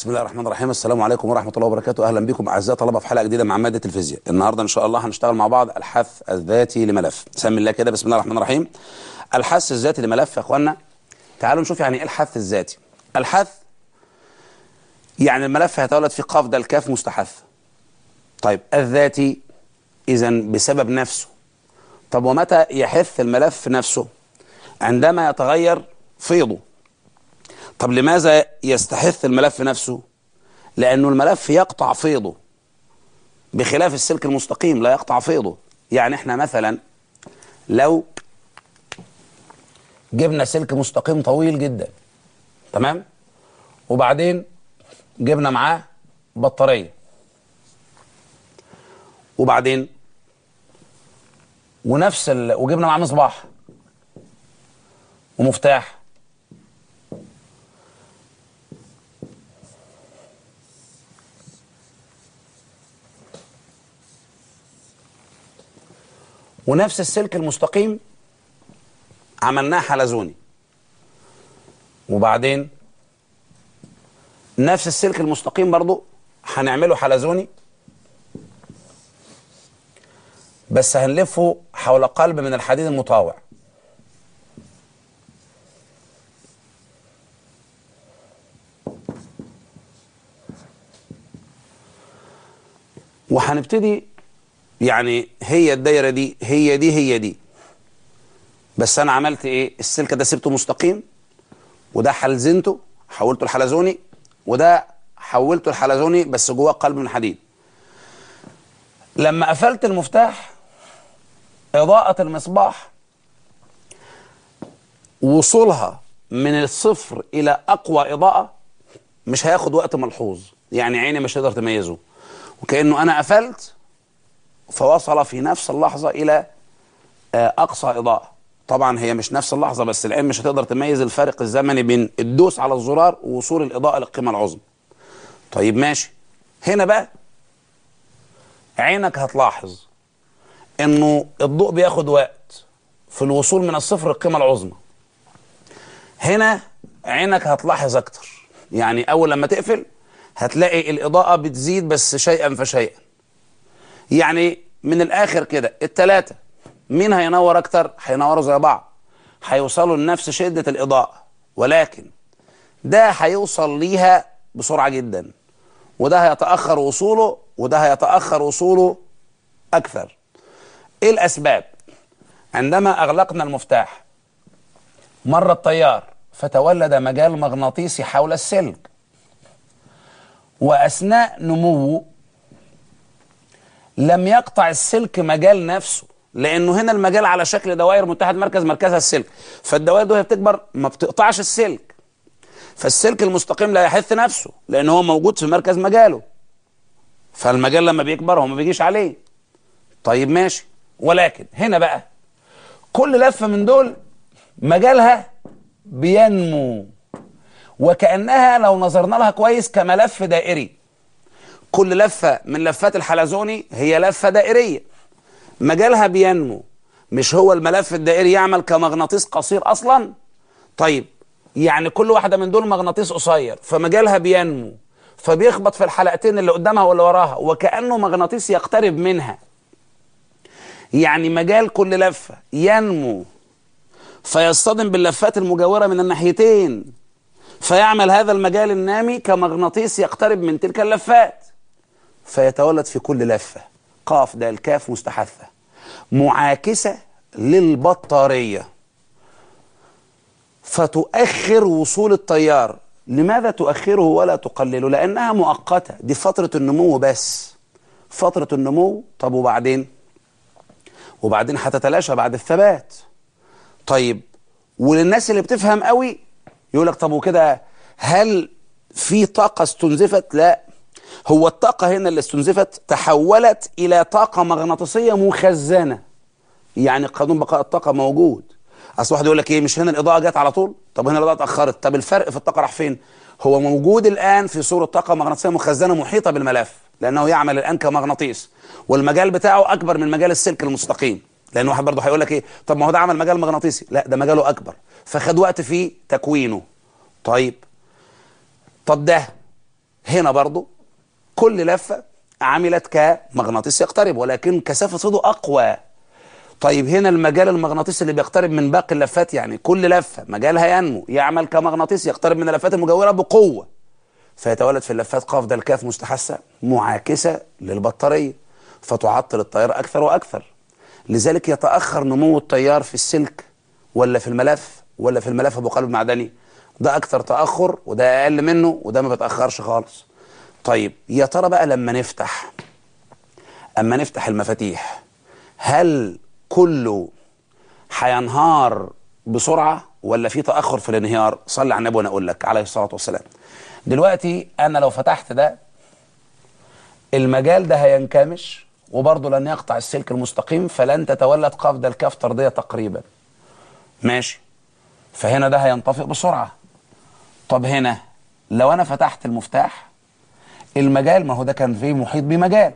بسم الله الرحمن الرحيم السلام عليكم ورحمة الله وبركاته أهلا بكم أعزائي طلبة في حلقة جديدة مع مادة الفيزياء النهاردة إن شاء الله هنشتغل مع بعض الحث الذاتي لملف سمي الله كده بسم الله الرحمن الرحيم الحث الذاتي لملف يا أخوانا تعالوا نشوف يعني إيه الحث الذاتي الحث يعني الملف هيتولد فيه قاف ده الكاف مستحث طيب الذاتي إذا بسبب نفسه طب ومتى يحث الملف نفسه عندما يتغير فيضه طب لماذا يستحث الملف نفسه لأنه الملف يقطع فيضه بخلاف السلك المستقيم لا يقطع فيضه يعني احنا مثلا لو جبنا سلك مستقيم طويل جدا تمام وبعدين جبنا معاه بطارية وبعدين ونفس ال... وجبنا معاه مصباح ومفتاح ونفس السلك المستقيم عملناه حلزوني وبعدين نفس السلك المستقيم برضو هنعمله حلزوني بس هنلفه حول قلب من الحديد المطاوع وهنبتدي يعني هي الدايره دي هي دي هي دي بس انا عملت ايه السلك ده سبته مستقيم وده حلزنته حولته لحلزوني وده حولته لحلزوني بس جواه قلب من حديد لما قفلت المفتاح اضاءه المصباح وصولها من الصفر الى اقوى اضاءه مش هياخد وقت ملحوظ يعني عيني مش هتقدر تميزه وكانه انا قفلت فوصل في نفس اللحظة إلى أقصى إضاءة طبعا هي مش نفس اللحظة بس العين مش هتقدر تميز الفارق الزمني بين الدوس على الزرار ووصول الإضاءة للقيمة العظمى طيب ماشي هنا بقى عينك هتلاحظ انه الضوء بياخد وقت في الوصول من الصفر للقيمة العظمى هنا عينك هتلاحظ اكتر يعني اول لما تقفل هتلاقي الإضاءة بتزيد بس شيئا فشيئا يعني من الاخر كده التلاتة مين هينور اكتر هينوروا زي بعض هيوصلوا لنفس شدة الاضاءة ولكن ده هيوصل ليها بسرعة جدا وده هيتأخر وصوله وده هيتأخر وصوله اكثر ايه الاسباب عندما اغلقنا المفتاح مر التيار فتولد مجال مغناطيسي حول السلك واثناء نموه لم يقطع السلك مجال نفسه لانه هنا المجال على شكل دوائر متحد مركز مركزها السلك فالدوائر دي وهي بتكبر ما بتقطعش السلك فالسلك المستقيم لا يحث نفسه لان هو موجود في مركز مجاله فالمجال لما بيكبر هو ما بيجيش عليه طيب ماشي ولكن هنا بقى كل لفه من دول مجالها بينمو وكانها لو نظرنا لها كويس كملف دائري كل لفة من لفات الحلزوني هي لفة دائرية مجالها بينمو مش هو الملف الدائري يعمل كمغناطيس قصير أصلا طيب يعني كل واحدة من دول مغناطيس قصير فمجالها بينمو فبيخبط في الحلقتين اللي قدامها واللي وراها وكأنه مغناطيس يقترب منها يعني مجال كل لفة ينمو فيصطدم باللفات المجاورة من الناحيتين فيعمل هذا المجال النامي كمغناطيس يقترب من تلك اللفات فيتولد في كل لفة قاف دال كاف مستحثة معاكسة للبطارية فتؤخر وصول التيار لماذا تؤخره ولا تقلله لأنها مؤقتة دي فترة النمو بس فترة النمو طب وبعدين وبعدين هتتلاشى بعد الثبات طيب وللناس اللي بتفهم قوي يقول لك طب وكده هل في طاقة استنزفت لا هو الطاقة هنا اللي استنزفت تحولت إلى طاقة مغناطيسية مخزنة يعني قانون بقاء الطاقة موجود أصل واحد يقول لك إيه مش هنا الإضاءة جت على طول طب هنا الإضاءة اتأخرت طب الفرق في الطاقة راح فين هو موجود الآن في صورة طاقة مغناطيسية مخزنة محيطة بالملف لأنه يعمل الآن كمغناطيس والمجال بتاعه أكبر من مجال السلك المستقيم لأن واحد برضه هيقول لك إيه طب ما هو ده عمل مجال مغناطيسي لا ده مجاله أكبر فخد وقت في تكوينه طيب طب ده هنا برضو كل لفة عملت كمغناطيس يقترب ولكن كثافة صيده أقوى طيب هنا المجال المغناطيسي اللي بيقترب من باقي اللفات يعني كل لفة مجالها ينمو يعمل كمغناطيس يقترب من اللفات المجاورة بقوة فيتولد في اللفات قاف ده الكاف مستحثة معاكسة للبطارية فتعطل التيار أكثر وأكثر لذلك يتأخر نمو التيار في السلك ولا في الملف ولا في الملف أبو قلب معدني ده أكثر تأخر وده أقل منه وده ما بيتأخرش خالص طيب يا ترى بقى لما نفتح أما نفتح المفاتيح هل كله هينهار بسرعة ولا في تأخر في الانهيار صلي على النبي وأنا أقول لك عليه الصلاة والسلام دلوقتي أنا لو فتحت ده المجال ده هينكمش وبرضه لن يقطع السلك المستقيم فلن تتولد قفزة الكاف طردية تقريبا ماشي فهنا ده هينطفئ بسرعة طب هنا لو أنا فتحت المفتاح المجال ما هو ده كان فيه محيط بمجال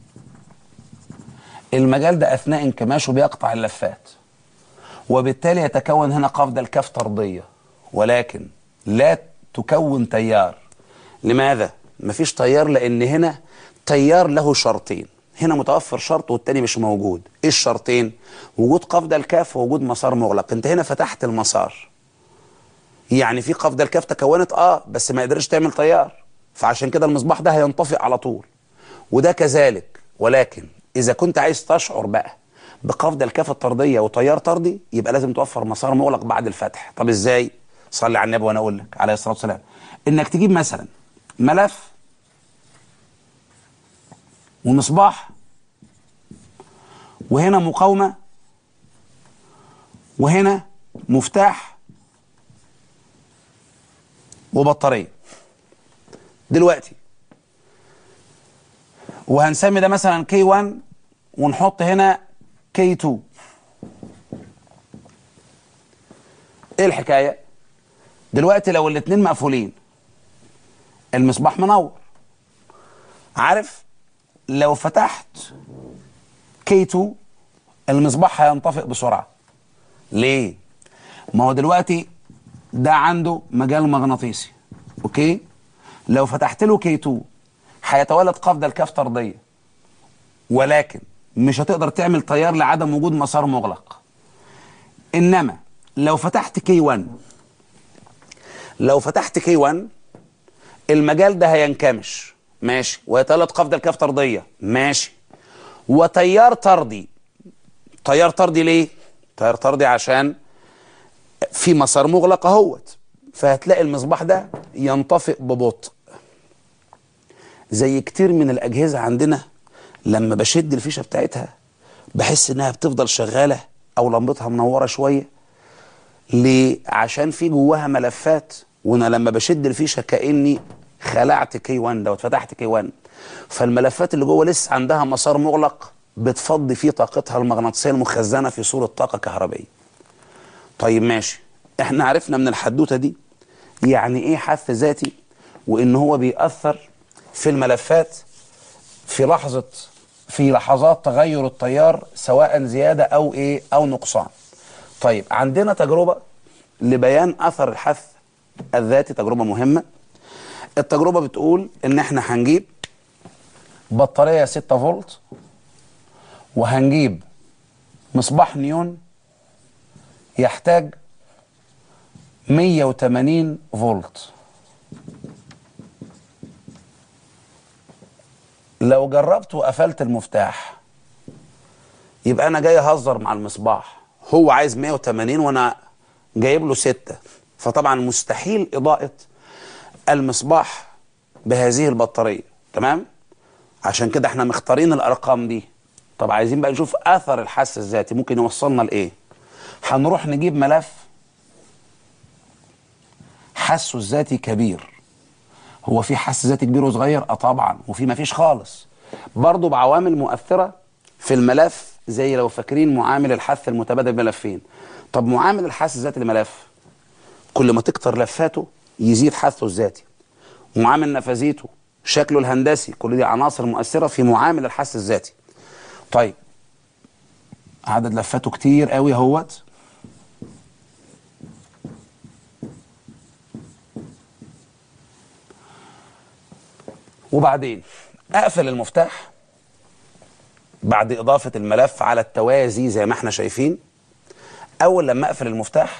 المجال ده أثناء انكماشه بيقطع اللفات وبالتالي يتكون هنا قفزة الكاف طردية ولكن لا تكون تيار لماذا؟ مفيش تيار لأن هنا تيار له شرطين هنا متوفر شرط والتاني مش موجود ايه الشرطين وجود قفزة الكاف ووجود مسار مغلق انت هنا فتحت المسار يعني في قفزة الكاف تكونت اه بس ما قدرش تعمل تيار فعشان كده المصباح ده هينطفئ على طول وده كذلك ولكن اذا كنت عايز تشعر بقى بقفزة الكاف الطردية وتيار طردي يبقى لازم توفر مسار مغلق بعد الفتح طب ازاي صلي على النبي وانا اقول لك عليه الصلاة والسلام انك تجيب مثلا ملف ومصباح وهنا مقاومة وهنا مفتاح وبطارية دلوقتي وهنسمي ده مثلا كي 1 ونحط هنا كي 2 ايه الحكاية دلوقتي لو الاتنين مقفولين المصباح منور عارف لو فتحت كي 2 المصباح هينطفئ بسرعة ليه ما هو دلوقتي ده عنده مجال مغناطيسي اوكي لو فتحت له كي 2 هيتولد قفزة الكاف طردية ولكن مش هتقدر تعمل تيار لعدم وجود مسار مغلق انما لو فتحت كي 1 لو فتحت كي 1 المجال ده هينكمش ماشي ويتولد قفزة الكاف طردية ماشي وتيار طردي تيار طردي ليه تيار طردي عشان في مسار مغلق اهوت فهتلاقي المصباح ده ينطفئ ببطء زي كتير من الاجهزه عندنا لما بشد الفيشه بتاعتها بحس انها بتفضل شغاله او لمبتها منوره شويه ليه عشان في جواها ملفات وانا لما بشد الفيشه كاني خلعت كي 1 دوت فتحت كي 1 فالملفات اللي جوه لسه عندها مسار مغلق بتفضي فيه طاقتها المغناطيسيه المخزنه في صوره طاقه كهربائيه طيب ماشي احنا عرفنا من الحدوته دي يعني ايه حث ذاتي وان هو بيأثر في الملفات في لحظة في لحظات تغير التيار سواء زيادة او ايه او نقصان طيب عندنا تجربة لبيان اثر الحث الذاتي تجربة مهمة التجربة بتقول ان احنا هنجيب بطارية 6 فولت وهنجيب مصباح نيون يحتاج 180 فولت لو جربت وقفلت المفتاح يبقى انا جاي اهزر مع المصباح هو عايز 180 وانا جايب له 6 فطبعا مستحيل اضاءة المصباح بهذه البطارية تمام عشان كده احنا مختارين الارقام دي طب عايزين بقى نشوف اثر الحس الذاتي ممكن يوصلنا لايه هنروح نجيب ملف حسه الذاتي كبير هو في حس ذاتي كبير وصغير اه طبعا وفي ما فيش خالص برضه بعوامل مؤثره في الملف زي لو فاكرين معامل الحث المتبادل بملفين طب معامل الحث الذاتي لملف كل ما تكتر لفاته يزيد حثه الذاتي معامل نفاذيته شكله الهندسي كل دي عناصر مؤثره في معامل الحث الذاتي طيب عدد لفاته كتير قوي اهوت وبعدين اقفل المفتاح بعد اضافه الملف على التوازي زي ما احنا شايفين اول لما اقفل المفتاح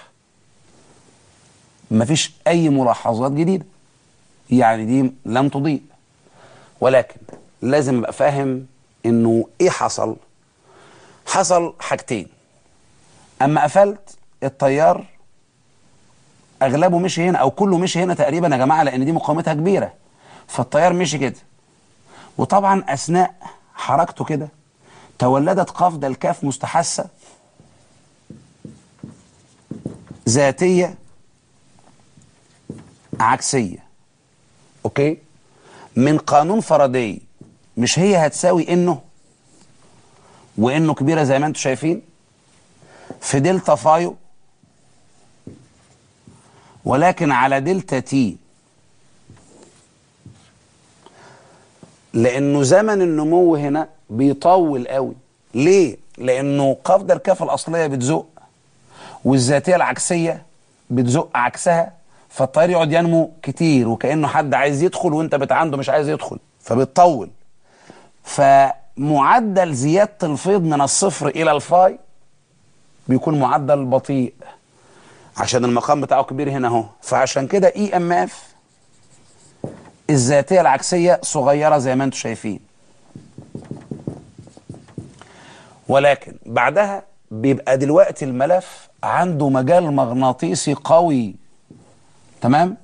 مفيش اي ملاحظات جديده يعني دي لم تضيء ولكن لازم ابقى فاهم انه ايه حصل حصل حاجتين اما قفلت التيار اغلبه مشي هنا او كله مشي هنا تقريبا يا جماعه لان دي مقاومتها كبيره فالتيار مشي كده وطبعا اثناء حركته كده تولدت قفزه الكاف مستحثه ذاتيه عكسيه اوكي من قانون فاراداي مش هي هتساوي انه وانه كبيره زي ما انتم شايفين في دلتا فايو ولكن على دلتا تي لانه زمن النمو هنا بيطول قوي ليه لانه قفزه الكاف الاصليه بتزق والذاتيه العكسيه بتزق عكسها فالطيار يقعد ينمو كتير وكانه حد عايز يدخل وانت بتعنده مش عايز يدخل فبتطول فمعدل زياده الفيض من الصفر الى الفاي بيكون معدل بطيء عشان المقام بتاعه كبير هنا اهو فعشان كده اي ام اف الذاتيه العكسيه صغيره زي ما انتم شايفين ولكن بعدها بيبقى دلوقتي الملف عنده مجال مغناطيسي قوي تمام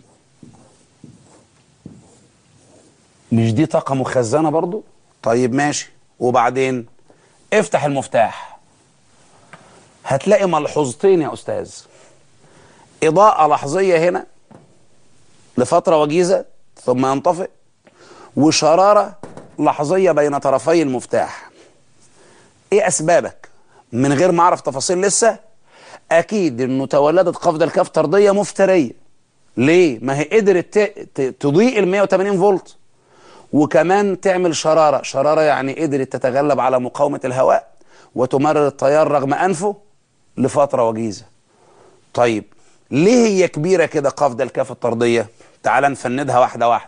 مش دي طاقه مخزنه برضو طيب ماشي وبعدين افتح المفتاح هتلاقي ملحوظتين يا استاذ اضاءه لحظيه هنا لفتره وجيزه ثم ينطفئ وشراره لحظيه بين طرفي المفتاح ايه اسبابك من غير ما اعرف تفاصيل لسه اكيد انه تولدت قفزه الكاف طرديه مفتريه ليه ما هي قدرت تضيء ال 180 فولت وكمان تعمل شراره شراره يعني قدرت تتغلب على مقاومه الهواء وتمرر التيار رغم انفه لفتره وجيزه طيب ليه هي كبيره كده قفزه الكاف الطرديه تعال نفندها واحده واحده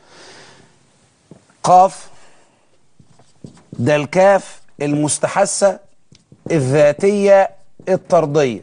قاف ده الكاف المستحثه الذاتيه الطرديه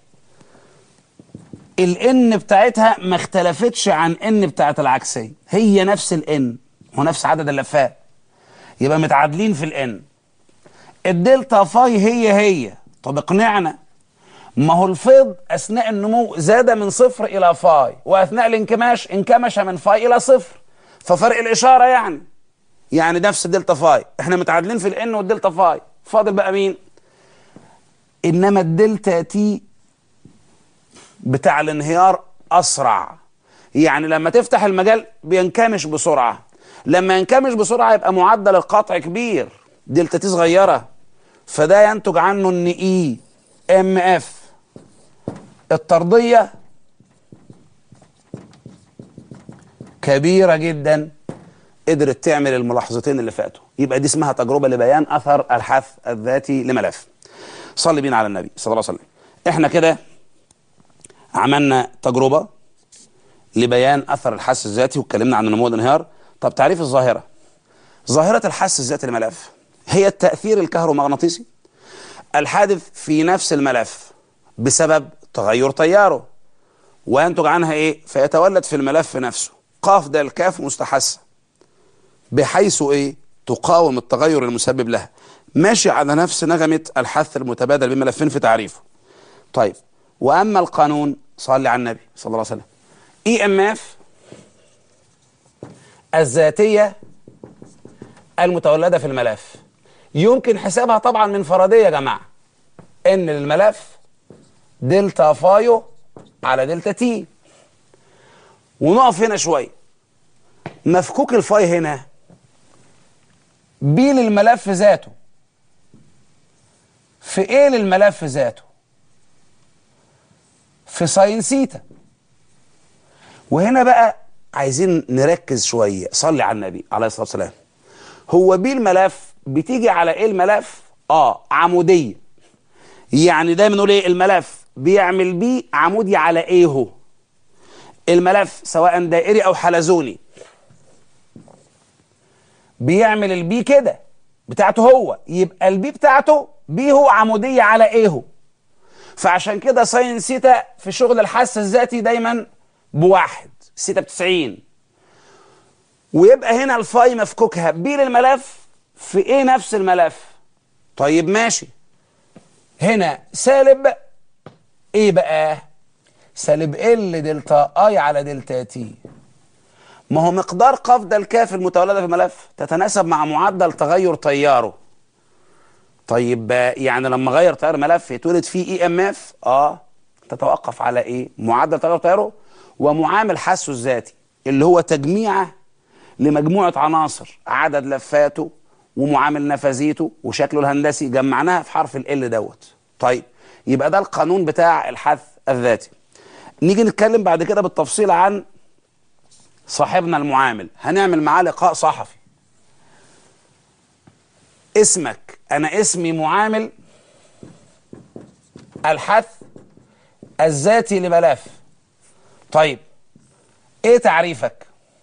الان بتاعتها ما اختلفتش عن ان بتاعت العكسيه هي نفس الان ونفس عدد اللفات يبقى متعادلين في الان الدلتا فاي هي هي طب اقنعنا ما هو الفيض اثناء النمو زاد من صفر الى فاي واثناء الانكماش انكمش من فاي الى صفر ففرق الاشاره يعني يعني نفس الدلتا فاي احنا متعادلين في الان والدلتا فاي فاضل بقى مين انما الدلتا تي بتاع الانهيار اسرع يعني لما تفتح المجال بينكمش بسرعه لما ينكمش بسرعه يبقى معدل القطع كبير دلتا تي صغيره فده ينتج عنه ان اي ام اف الطرديه كبيره جدا قدرت تعمل الملاحظتين اللي فاتوا يبقى دي اسمها تجربه لبيان اثر الحث الذاتي لملف صلي بينا على النبي صلى الله عليه وسلم احنا كده عملنا تجربه لبيان اثر الحث الذاتي واتكلمنا عن النمو والانهيار طب تعريف الظاهره ظاهره الحث الذاتي لملف هي التاثير الكهرومغناطيسي الحادث في نفس الملف بسبب تغير تياره وينتج عنها ايه فيتولد في الملف نفسه قاف ده الكاف مستحثه بحيث ايه تقاوم التغير المسبب لها ماشي على نفس نغمة الحث المتبادل بين ملفين في تعريفه طيب واما القانون صلي على النبي صلى الله عليه وسلم اي ام اف الذاتية المتولدة في الملف يمكن حسابها طبعا من فاراداي يا جماعة ان الملف دلتا فايو على دلتا تي ونقف هنا شوية مفكوك الفاي هنا بي للملف ذاته في ايه للملف ذاته في ساين سيتا وهنا بقى عايزين نركز شوية صلي على النبي عليه الصلاة والسلام هو بي الملف بتيجي على ايه الملف اه عمودية يعني دايما نقول ايه الملف بيعمل بيه عمودي على ايه هو الملف سواء دائري او حلزوني بيعمل البي كده بتاعته هو يبقى البي بتاعته بي هو عمودية على ايه هو فعشان كده ساين سيتا في شغل الحس الذاتي دايما بواحد سيتا بتسعين ويبقى هنا الفاي مفكوكها بي للملف في ايه نفس الملف طيب ماشي هنا سالب ايه بقى سالب ال دلتا اي على دلتا تي ما هو مقدار قفض الكاف المتولده في الملف تتناسب مع معدل تغير تياره طيب يعني لما غير تيار ملف يتولد فيه اي ام اف اه تتوقف على ايه معدل تغير تياره ومعامل حسه الذاتي اللي هو تجميعه لمجموعه عناصر عدد لفاته ومعامل نفذيته وشكله الهندسي جمعناها في حرف ال دوت طيب يبقى ده القانون بتاع الحث الذاتي نيجي نتكلم بعد كده بالتفصيل عن صاحبنا المعامل هنعمل معاه لقاء صحفي اسمك انا اسمي معامل الحث الذاتي لملف طيب ايه تعريفك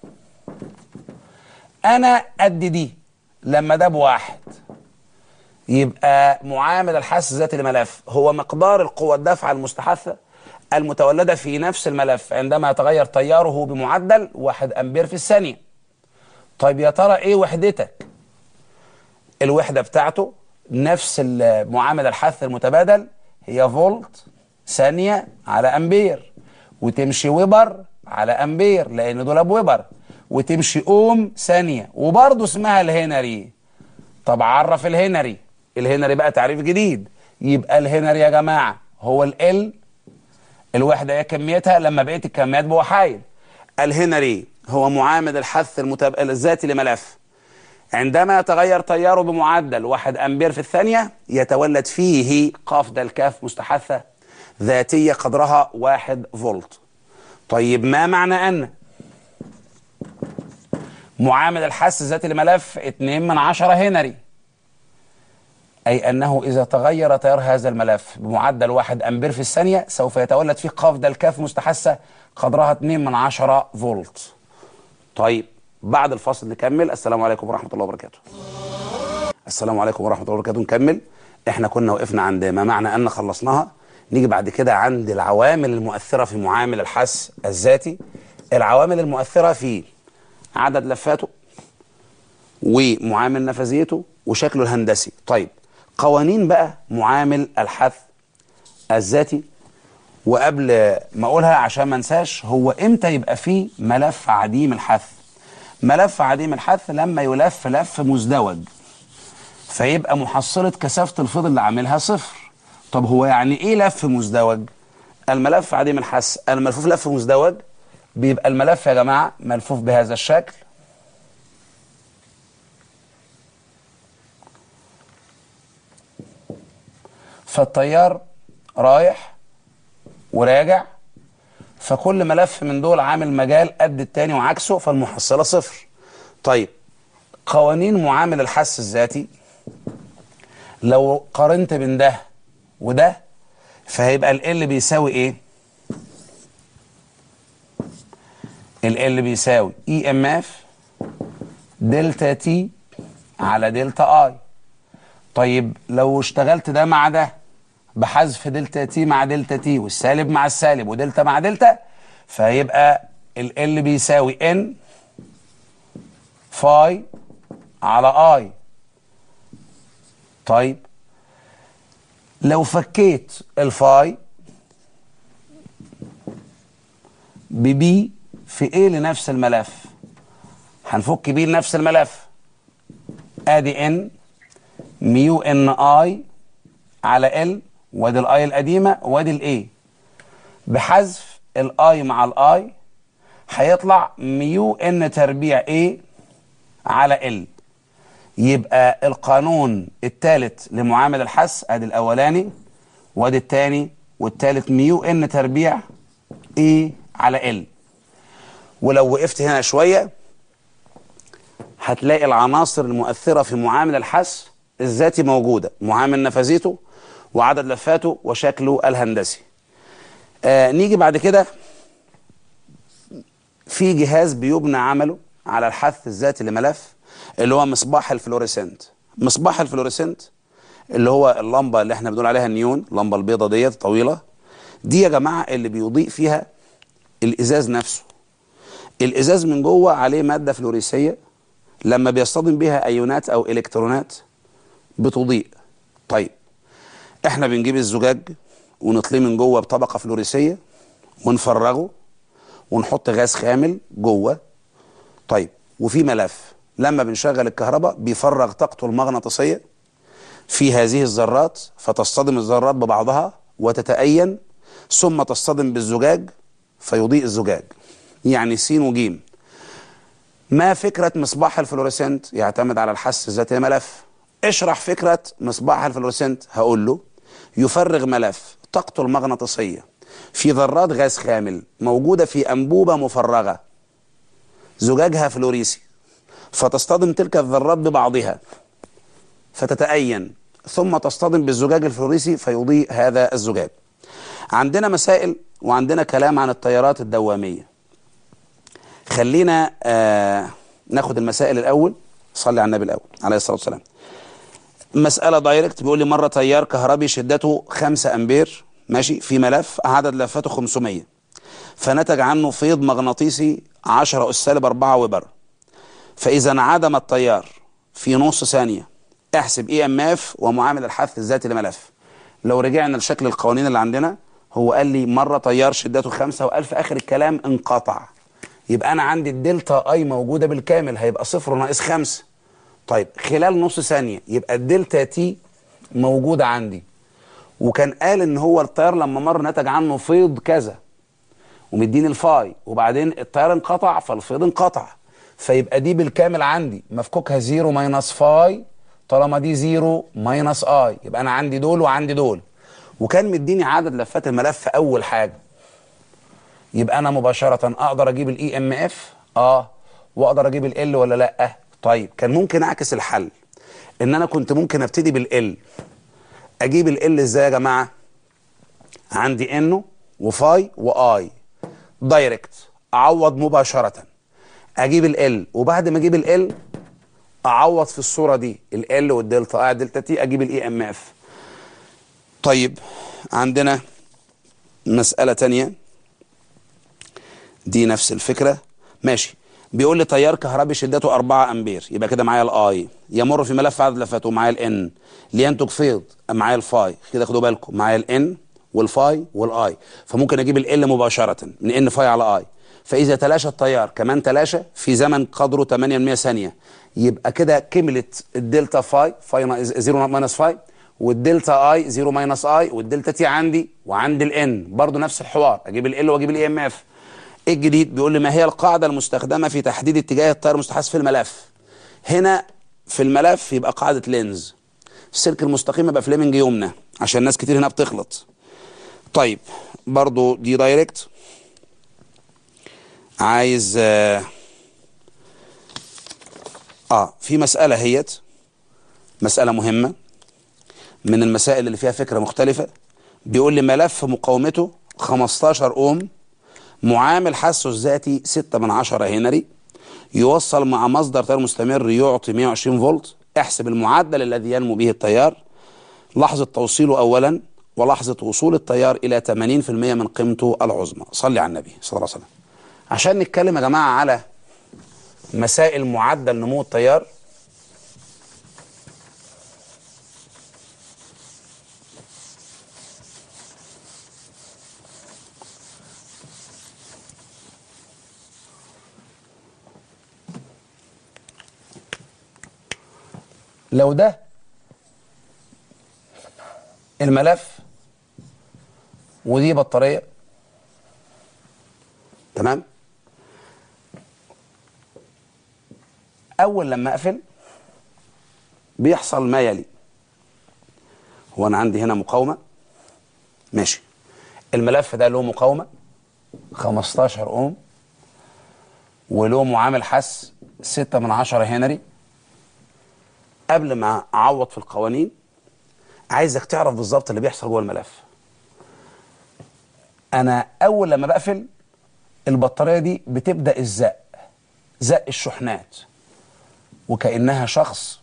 انا قد دي لما ده بواحد يبقى معامل الحث الذاتي لملف هو مقدار القوة الدافعة المستحثة المتولدة في نفس الملف عندما يتغير تياره بمعدل 1 أمبير في الثانية طيب يا ترى إيه وحدتك الوحدة بتاعته نفس معامل الحث المتبادل هي فولت ثانية على أمبير وتمشي ويبر على أمبير لأن دول بويبر وتمشي أوم ثانية وبرضه اسمها الهنري طب عرف الهنري الهنري بقى تعريف جديد يبقى الهنري يا جماعة هو ال الوحدة هي كميتها لما بقيت الكميات بوحايد الهنري هو معامل الحث المتب... الذاتي لملف عندما يتغير تياره بمعدل 1 أمبير في الثانية يتولد فيه قفض الكاف مستحثة ذاتية قدرها 1 فولت طيب ما معنى أن معامل الحث الذاتي لملف 2 من 10 هنري أي أنه إذا تغير تيار هذا الملف بمعدل 1 أمبير في الثانية سوف يتولد فيه قفض الكاف مستحثة قدرها 2 من 10 فولت طيب بعد الفاصل نكمل السلام عليكم ورحمة الله وبركاته السلام عليكم ورحمة الله وبركاته نكمل احنا كنا وقفنا عند ما معنى أن خلصناها نيجي بعد كده عند العوامل المؤثرة في معامل الحث الذاتي العوامل المؤثرة في عدد لفاته ومعامل نفذيته وشكله الهندسي طيب قوانين بقى معامل الحث الذاتي وقبل ما اقولها عشان ما انساش هو امتى يبقى فيه ملف عديم الحث ملف عديم الحث لما يلف لف مزدوج فيبقى محصلة كثافة الفيض اللي عاملها صفر طب هو يعني ايه لف مزدوج الملف عديم الحث الملفوف لف مزدوج بيبقى الملف يا جماعة ملفوف بهذا الشكل فالتيار رايح وراجع فكل ملف من دول عامل مجال قد التاني وعكسه فالمحصلة صفر طيب قوانين معامل الحث الذاتي لو قارنت بين ده وده فهيبقى ال L بيساوي ايه ال L بيساوي اي ام اف دلتا تي على دلتا اي طيب لو اشتغلت ده مع ده بحذف دلتا تي مع دلتا تي والسالب مع السالب ودلتا مع دلتا فيبقى ال L بيساوي ان فاي على اي طيب لو فكيت الفاي ببي في ايه لنفس الملف هنفك بيه لنفس الملف ادي ان ميو ان اي على ال وادي الاي القديمه وادي الاي بحذف الاي مع الاي هيطلع ميو ان تربيع ايه على ال يبقى القانون الثالث لمعامل الحث ادي الاولاني وادي الثاني والثالث ميو ان تربيع ايه على ال ولو وقفت هنا شويه هتلاقي العناصر المؤثره في معامل الحث الذاتي موجوده معامل نفذيته وعدد لفاته وشكله الهندسي آه نيجي بعد كده في جهاز بيبنى عمله على الحث الذاتي لملف اللي هو مصباح الفلوريسنت مصباح الفلوريسنت اللي هو اللمبه اللي احنا بنقول عليها النيون اللمبه البيضه ديت طويله دي يا جماعه اللي بيضيء فيها الازاز نفسه الازاز من جوه عليه ماده فلوريسيه لما بيصطدم بها ايونات او الكترونات بتضيء طيب احنا بنجيب الزجاج ونطليه من جوه بطبقه فلوريسيه ونفرغه ونحط غاز خامل جوه طيب وفي ملف لما بنشغل الكهرباء بيفرغ طاقته المغناطيسيه في هذه الذرات فتصطدم الذرات ببعضها وتتأين ثم تصطدم بالزجاج فيضيء الزجاج يعني س وجيم ما فكرة مصباح الفلوريسنت يعتمد على الحس الذاتي لملف اشرح فكرة مصباح الفلوريسنت هقول له يفرغ ملف طاقته المغناطيسية في ذرات غاز خامل موجودة في أنبوبة مفرغة زجاجها فلوريسي فتصطدم تلك الذرات ببعضها فتتأين ثم تصطدم بالزجاج الفلوريسي فيضيء هذا الزجاج عندنا مسائل وعندنا كلام عن التيارات الدوامية خلينا آه ناخد المسائل الأول صلي على النبي الأول عليه الصلاة والسلام مسألة دايركت بيقول لي مرة تيار كهربي شدته 5 أمبير ماشي في ملف عدد لفاته 500 فنتج عنه فيض مغناطيسي 10 أس سالب 4 وبر فإذا انعدم التيار في نص ثانية احسب اي ام اف ومعامل الحث الذاتي لملف لو رجعنا لشكل القوانين اللي عندنا هو قال لي مرة تيار شدته خمسة وقال في آخر الكلام انقطع يبقى أنا عندي الدلتا اي موجودة بالكامل هيبقى صفر ناقص خمسة طيب خلال نص ثانية يبقى الدلتا تي موجودة عندي وكان قال ان هو التيار لما مر نتج عنه فيض كذا ومديني الفاي وبعدين التيار انقطع فالفيض انقطع فيبقى دي بالكامل عندي مفكوكها زيرو ماينس فاي طالما دي زيرو ماينس اي يبقى انا عندي دول وعندي دول وكان مديني عدد لفات الملف اول حاجه يبقى انا مباشره اقدر اجيب الاي ام اف اه واقدر اجيب ال ولا لا طيب كان ممكن اعكس الحل ان انا كنت ممكن ابتدي بالال اجيب ال ازاي يا جماعه عندي انه وفاي واي دايركت اعوض مباشره اجيب ال وبعد ما اجيب ال اعوض في الصوره دي ال والدلتا اه دلتا تي اجيب الاي ام اف طيب عندنا مساله تانية دي نفس الفكره ماشي بيقول لي تيار كهربي شدته 4 امبير يبقى كده معايا الاي يمر في ملف عدد لفاته معايا الان لينتج فيض معايا الفاي كده خدوا بالكم معايا الان والفاي والاي فممكن اجيب ال مباشره من ان فاي على اي فاذا تلاشى التيار كمان تلاشى في زمن قدره 8 ثانيه يبقى كده كملت الدلتا فاي فاي 0 ماينس فاي والدلتا اي 0 ماينس اي والدلتا تي عندي وعندي الان برضو نفس الحوار اجيب ال واجيب الاي ام اف ايه الجديد بيقول لي ما هي القاعده المستخدمه في تحديد اتجاه التيار المستحث في الملف هنا في الملف يبقى قاعده لينز السلك المستقيم يبقى فليمنج يمنى عشان ناس كتير هنا بتخلط طيب برضو دي دايركت عايز آه, اه في مسألة هيت مسألة مهمة من المسائل اللي فيها فكرة مختلفة بيقول لي ملف مقاومته 15 اوم معامل حسه الذاتي 6 من 10 هنري يوصل مع مصدر تيار مستمر يعطي 120 فولت احسب المعدل الذي ينمو به التيار لحظة توصيله أولا ولحظة وصول التيار إلى 80% من قيمته العظمى صلي على النبي صلى الله عليه وسلم عشان نتكلم يا جماعة على مسائل معدل نمو التيار لو ده الملف ودي بطارية تمام اول لما اقفل بيحصل ما يلي هو انا عندي هنا مقاومه ماشي الملف ده له مقاومه 15 اوم وله معامل حس 6 من 10 هنري قبل ما اعوض في القوانين عايزك تعرف بالظبط اللي بيحصل جوه الملف انا اول لما بقفل البطاريه دي بتبدا الزق زق الشحنات وكأنها شخص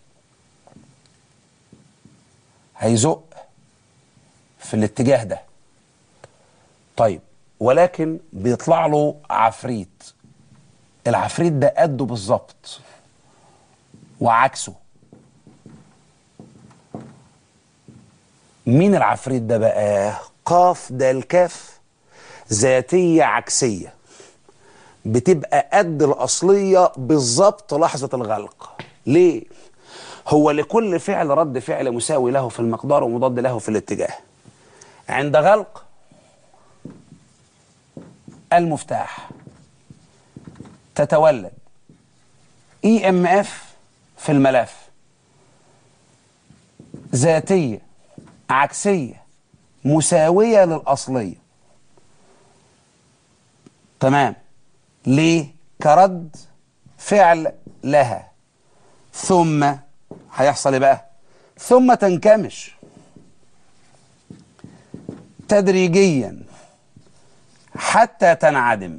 هيزق في الاتجاه ده طيب ولكن بيطلع له عفريت العفريت ده قده بالظبط وعكسه مين العفريت ده بقى قاف ده الكاف ذاتية عكسية بتبقى قد الأصلية بالظبط لحظة الغلق ليه؟ هو لكل فعل رد فعل مساوي له في المقدار ومضاد له في الاتجاه عند غلق المفتاح تتولد اي ام اف في الملف ذاتيه عكسيه مساويه للاصليه تمام ليه كرد فعل لها ثم هيحصل ايه بقى ثم تنكمش تدريجيا حتى تنعدم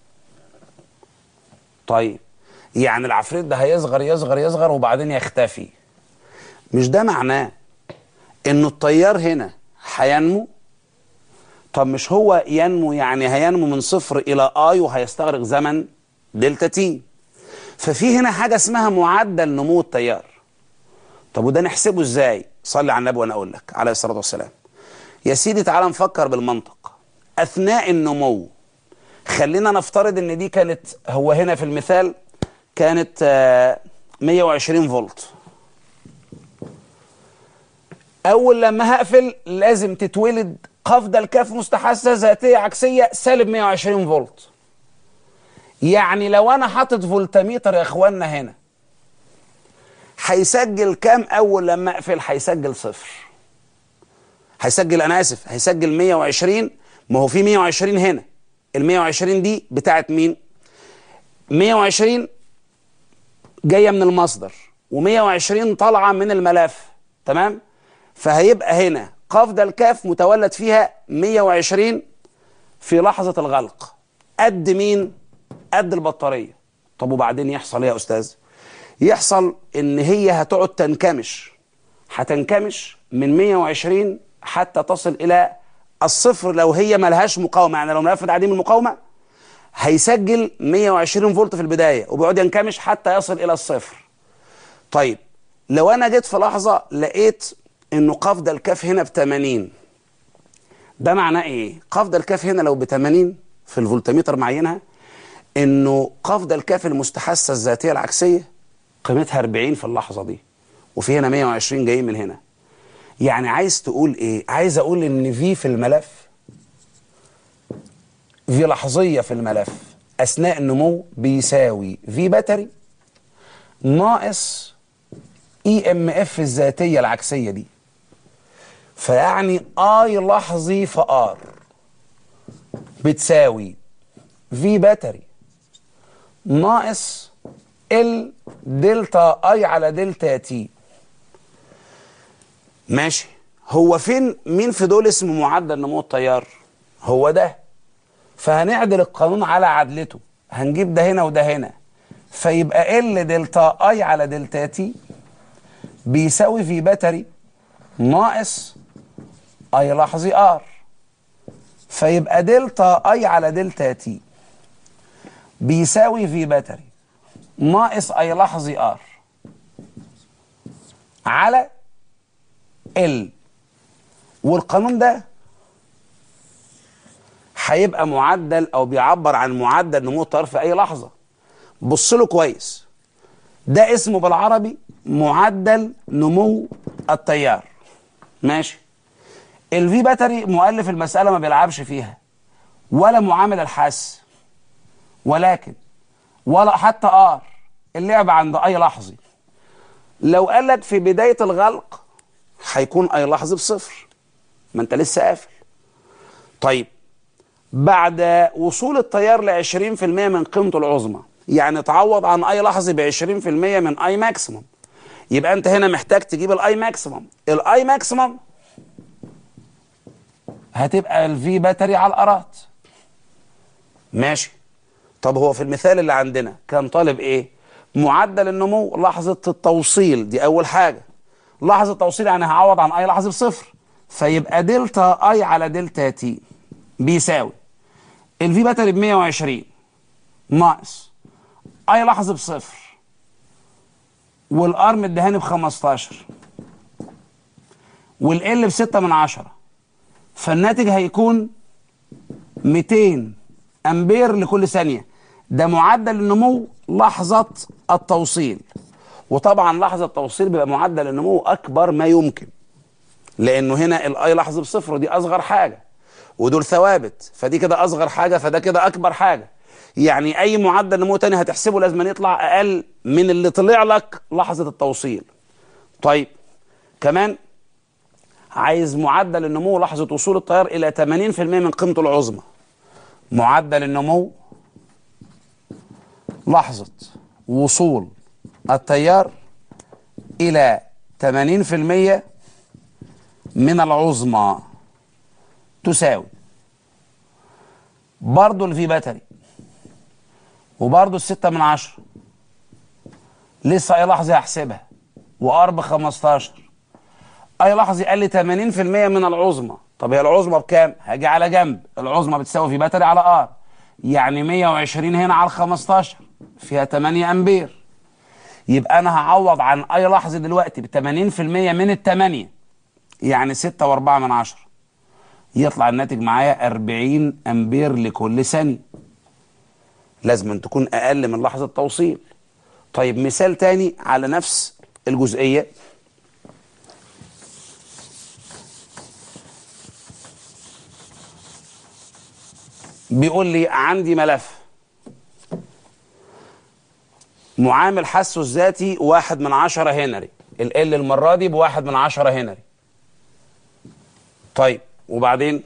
طيب يعني العفريت ده هيصغر يصغر يصغر وبعدين يختفي مش ده معناه انه التيار هنا هينمو طب مش هو ينمو يعني هينمو من صفر الى اي وهيستغرق زمن دلتا تي ففي هنا حاجه اسمها معدل نمو التيار طب وده نحسبه ازاي صلي على النبي وانا اقول لك عليه الصلاه والسلام يا سيدي تعالى نفكر بالمنطق اثناء النمو خلينا نفترض ان دي كانت هو هنا في المثال كانت آه، 120 فولت اول لما هقفل لازم تتولد قفزه الكاف مستحثه ذاتيه عكسيه سالب 120 فولت يعني لو انا حاطط فولتميتر يا اخوانا هنا هيسجل كام اول لما اقفل هيسجل صفر هيسجل انا اسف هيسجل 120 ما هو في 120 هنا ال 120 دي بتاعت مين 120 جايه من المصدر و120 طالعه من الملف تمام فهيبقى هنا قاف ده الكاف متولد فيها 120 في لحظه الغلق قد مين قد البطاريه طب وبعدين يحصل ايه يا استاذ يحصل ان هي هتقعد تنكمش هتنكمش من 120 حتى تصل الى الصفر لو هي ملهاش مقاومه يعني لو ملف عديم المقاومه هيسجل 120 فولت في البدايه وبيقعد ينكمش حتى يصل الى الصفر طيب لو انا جيت في لحظه لقيت انه قفض الكاف هنا ب 80 ده معناه ايه قفض الكاف هنا لو ب 80 في الفولتميتر معينها انه قفض الكاف المستحثه الذاتيه العكسيه قيمتها 40 في اللحظه دي وفي هنا 120 جايين من هنا يعني عايز تقول ايه عايز اقول ان في في الملف في لحظيه في الملف اثناء النمو بيساوي في باتري ناقص اي ام اف الذاتيه العكسيه دي فيعني اي لحظي في ار بتساوي في باتري ناقص ال دلتا اي على دلتا تي ماشي هو فين مين في دول اسمه معدل نمو التيار هو ده فهنعدل القانون على عدلته هنجيب ده هنا وده هنا فيبقى ال دلتا اي على دلتا تي بيساوي في باتري ناقص اي لحظي ار فيبقى دلتا اي على دلتا تي بيساوي في باتري ناقص اي لحظي ار على ال والقانون ده هيبقى معدل او بيعبر عن معدل نمو التيار في اي لحظه بص له كويس ده اسمه بالعربي معدل نمو التيار ماشي الفي باتري مؤلف المساله ما بيلعبش فيها ولا معامل الحس ولكن ولا حتى ار اللعب عند اي لحظي لو قال لك في بدايه الغلق هيكون اي لحظه بصفر ما انت لسه قافل طيب بعد وصول التيار ل 20% من قيمته العظمى يعني تعوض عن اي لحظه ب 20% من اي ماكسيموم يبقى انت هنا محتاج تجيب الاي ماكسيموم الاي ماكسيموم هتبقى الفي باتري على الارات ماشي طب هو في المثال اللي عندنا كان طالب ايه معدل النمو لحظة التوصيل دي اول حاجة لحظة التوصيل يعني هعوض عن اي لحظة بصفر فيبقى دلتا اي على دلتا تي بيساوي الفي باتري ب 120 ناقص اي لحظة بصفر والارم الدهاني ب 15 والال ب 6 من 10 فالناتج هيكون 200 امبير لكل ثانيه ده معدل النمو لحظه التوصيل وطبعا لحظه التوصيل بيبقى معدل النمو اكبر ما يمكن لانه هنا الاي لحظه بصفر ودي اصغر حاجه ودول ثوابت فدي كده اصغر حاجه فده كده اكبر حاجه يعني اي معدل نمو تاني هتحسبه لازم يطلع اقل من اللي طلع لك لحظه التوصيل طيب كمان عايز معدل النمو لحظه وصول التيار الى 80% من قيمته العظمى معدل النمو لحظه وصول التيار الى 80% من العظمى تساوي برضو الفي باتري وبرضو الستة من عشرة لسه أي لحظة هحسبها وأرب 15 أي لحظة قال لي 80% من العظمى طب هي العظمى بكام؟ هاجي على جنب العظمى بتساوي في باتري على ار يعني 120 هنا على 15 فيها 8 أمبير يبقى أنا هعوض عن أي لحظة دلوقتي ب 80% من الثمانية يعني 6 و4 من عشرة يطلع الناتج معايا 40 أمبير لكل ثانية لازم أن تكون أقل من لحظة توصيل طيب مثال تاني على نفس الجزئية بيقول لي عندي ملف معامل حسه الذاتي واحد من عشرة هنري ال ال المرة دي بواحد من عشرة هنري طيب وبعدين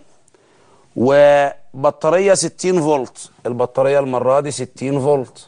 وبطارية 60 فولت البطارية المرة دي 60 فولت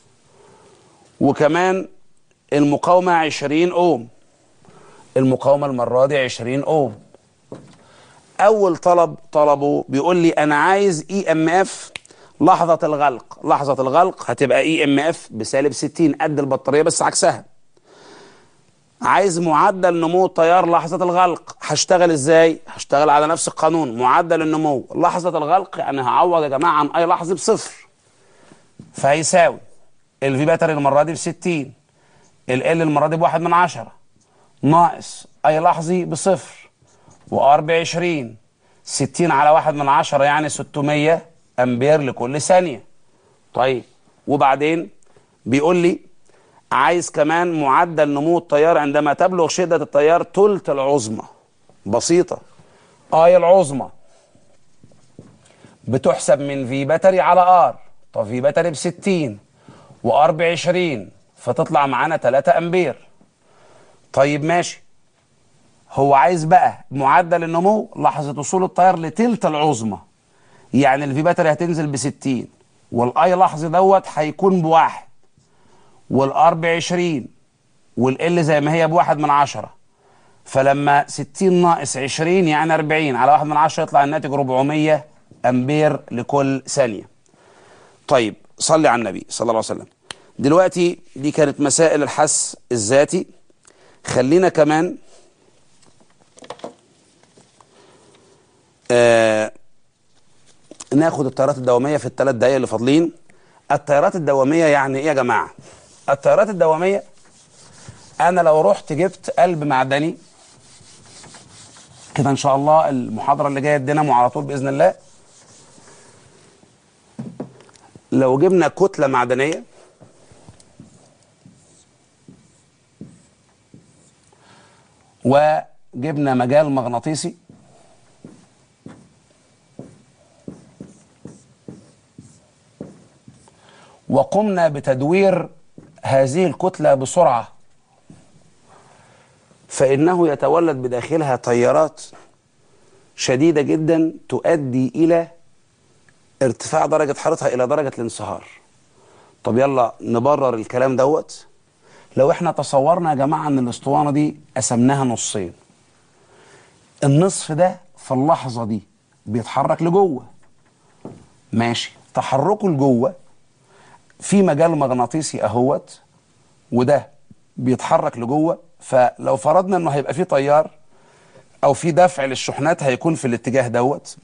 وكمان المقاومة 20 اوم المقاومة المرة دي 20 اوم اول طلب طلبه بيقول لي انا عايز اي ام اف لحظة الغلق لحظة الغلق هتبقى اي ام اف بسالب 60 قد البطارية بس عكسها عايز معدل نمو التيار لحظة الغلق هشتغل ازاي هشتغل على نفس القانون معدل النمو لحظة الغلق يعني هعوض يا جماعة عن اي لحظة بصفر فهيساوي الفي باتري المرة دي ب 60 ال ال المرة دي بواحد من عشرة ناقص اي لحظي بصفر وار ب 20 60 على واحد من عشرة يعني 600 امبير لكل ثانية طيب وبعدين بيقول لي عايز كمان معدل نمو التيار عندما تبلغ شدة التيار تلت العظمى بسيطة اي العظمى بتحسب من في باتري على ار طب في باتري ب 60 وار ب 20 فتطلع معانا 3 امبير طيب ماشي هو عايز بقى معدل النمو لحظة وصول التيار لتلت العظمى يعني الفي باتري هتنزل ب 60 والاي لحظة دوت هيكون بواحد والار ب 20 والال زي ما هي بواحد من عشرة فلما 60 ناقص 20 يعني 40 على واحد من عشرة يطلع الناتج 400 امبير لكل ثانية طيب صلي على النبي صلى الله عليه وسلم دلوقتي دي كانت مسائل الحس الذاتي خلينا كمان آه ناخد التيارات الدوامية في الثلاث دقايق اللي فاضلين التيارات الدوامية يعني ايه يا جماعة التيارات الدوامية انا لو رحت جبت قلب معدني كده ان شاء الله المحاضرة اللي جاية الدينامو على طول بإذن الله لو جبنا كتلة معدنية وجبنا مجال مغناطيسي وقمنا بتدوير هذه الكتلة بسرعة فإنه يتولد بداخلها تيارات شديدة جدا تؤدي إلى ارتفاع درجة حرارتها إلى درجة الانصهار طب يلا نبرر الكلام دوت لو احنا تصورنا يا جماعة ان الاسطوانة دي قسمناها نصين النصف ده في اللحظة دي بيتحرك لجوه ماشي تحركه لجوه في مجال مغناطيسي اهوت وده بيتحرك لجوه فلو فرضنا انه هيبقى في تيار او في دفع للشحنات هيكون في الاتجاه دوت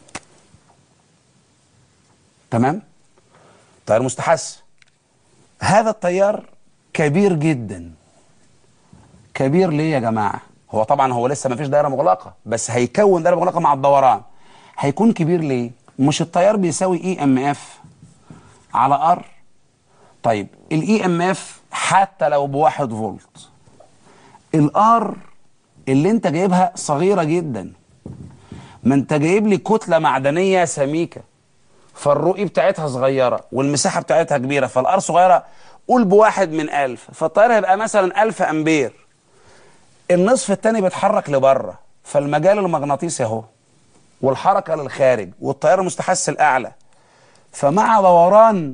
تمام تيار مستحث هذا التيار كبير جدا كبير ليه يا جماعه هو طبعا هو لسه ما فيش دايره مغلقه بس هيكون دايره مغلقه مع الدوران هيكون كبير ليه مش التيار بيساوي اي ام اف على ار طيب الاي ام اف حتى لو بواحد فولت الار اللي انت جايبها صغيره جدا ما انت جايب لي كتله معدنيه سميكه فالرؤي بتاعتها صغيره والمساحه بتاعتها كبيره فالار صغيره قول بواحد من ألف فالتيار هيبقى مثلا ألف أمبير النصف التاني بيتحرك لبره فالمجال المغناطيسي اهو والحركه للخارج والتيار المستحث الاعلى فمع دوران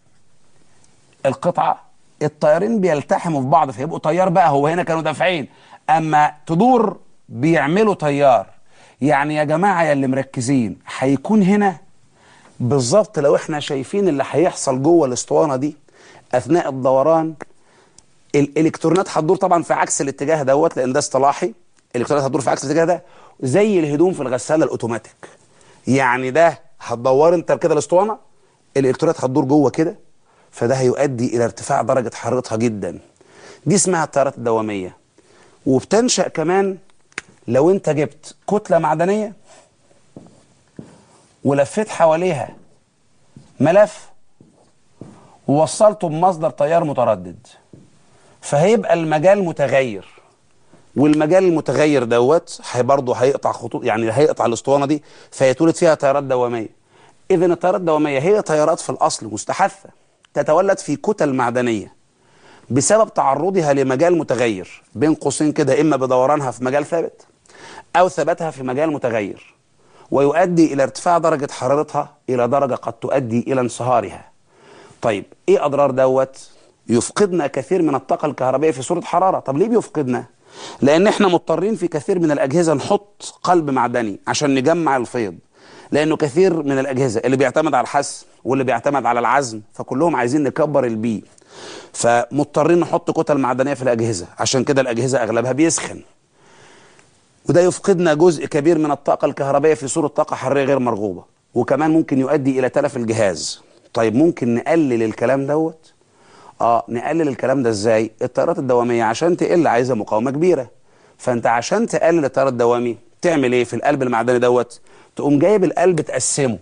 القطعه التيارين بيلتحموا في بعض فيبقوا تيار بقى هو هنا كانوا دافعين اما تدور بيعملوا تيار يعني يا جماعه يا اللي مركزين هيكون هنا بالظبط لو احنا شايفين اللي هيحصل جوه الاسطوانه دي اثناء الدوران الالكترونات هتدور طبعا في عكس الاتجاه دوت لان ده اصطلاحي الالكترونات هتدور في عكس الاتجاه ده زي الهدوم في الغساله الاوتوماتيك يعني ده هتدور انت كده الاسطوانه الالكترونات هتدور جوه كده فده هيؤدي الى ارتفاع درجه حرارتها جدا دي اسمها التيارات الدواميه وبتنشا كمان لو انت جبت كتله معدنيه ولفيت حواليها ملف ووصلته بمصدر تيار متردد فهيبقى المجال متغير والمجال المتغير دوت هي برضه هيقطع خطوط يعني هيقطع الاسطوانه دي فيتولد فيها تيارات دواميه اذا التيارات الدواميه هي تيارات في الاصل مستحثه تتولد في كتل معدنيه بسبب تعرضها لمجال متغير بين قوسين كده اما بدورانها في مجال ثابت او ثباتها في مجال متغير ويؤدي الى ارتفاع درجه حرارتها الى درجه قد تؤدي الى انصهارها طيب ايه اضرار دوت يفقدنا كثير من الطاقه الكهربائيه في صوره حراره طب ليه بيفقدنا لان احنا مضطرين في كثير من الاجهزه نحط قلب معدني عشان نجمع الفيض لانه كثير من الاجهزه اللي بيعتمد على الحس واللي بيعتمد على العزم فكلهم عايزين نكبر البي فمضطرين نحط كتل معدنيه في الاجهزه عشان كده الاجهزه اغلبها بيسخن وده يفقدنا جزء كبير من الطاقه الكهربائيه في صوره طاقه حراريه غير مرغوبه وكمان ممكن يؤدي الى تلف الجهاز طيب ممكن نقلل الكلام دوت اه نقلل الكلام ده ازاي التيارات الدواميه عشان تقل عايزه مقاومه كبيره فانت عشان تقلل التيار الدوامي تعمل ايه في القلب المعدني دوت تقوم جايب القلب تقسمه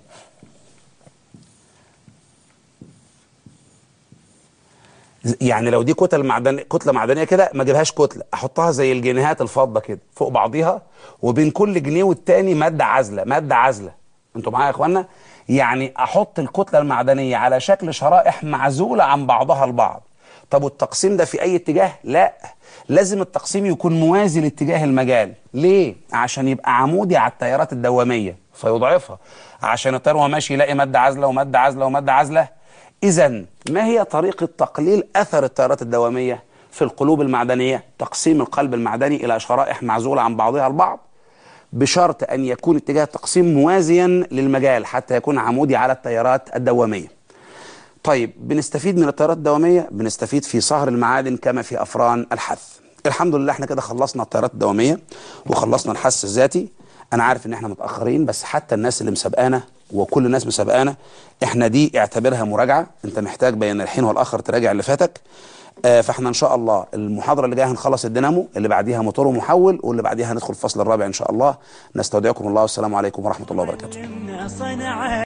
يعني لو دي كتل معدن كتله معدنيه كده ما اجيبهاش كتله احطها زي الجنيهات الفضه كده فوق بعضيها وبين كل جنيه والتاني ماده عازله ماده عازله انتوا معايا يا اخوانا يعني احط الكتله المعدنيه على شكل شرائح معزوله عن بعضها البعض طب والتقسيم ده في اي اتجاه لا لازم التقسيم يكون موازي لاتجاه المجال ليه عشان يبقى عمودي على التيارات الدواميه فيضعفها عشان التيار وهو ماشي يلاقي ماده عازله وماده عازله وماده عازله اذا ما هي طريقه تقليل اثر التيارات الدواميه في القلوب المعدنيه تقسيم القلب المعدني الى شرائح معزوله عن بعضها البعض بشرط أن يكون اتجاه التقسيم موازيا للمجال حتى يكون عمودي على التيارات الدوامية طيب بنستفيد من التيارات الدوامية بنستفيد في صهر المعادن كما في أفران الحث الحمد لله احنا كده خلصنا التيارات الدوامية وخلصنا الحث الذاتي أنا عارف إن احنا متأخرين بس حتى الناس اللي مسابقانا وكل الناس مسابقانا احنا دي اعتبرها مراجعة انت محتاج بين الحين والآخر تراجع اللي فاتك آه فاحنا ان شاء الله المحاضره اللي جايه هنخلص الدينامو اللي بعديها موتور ومحول واللي بعديها هندخل الفصل الرابع ان شاء الله نستودعكم الله والسلام عليكم ورحمه الله وبركاته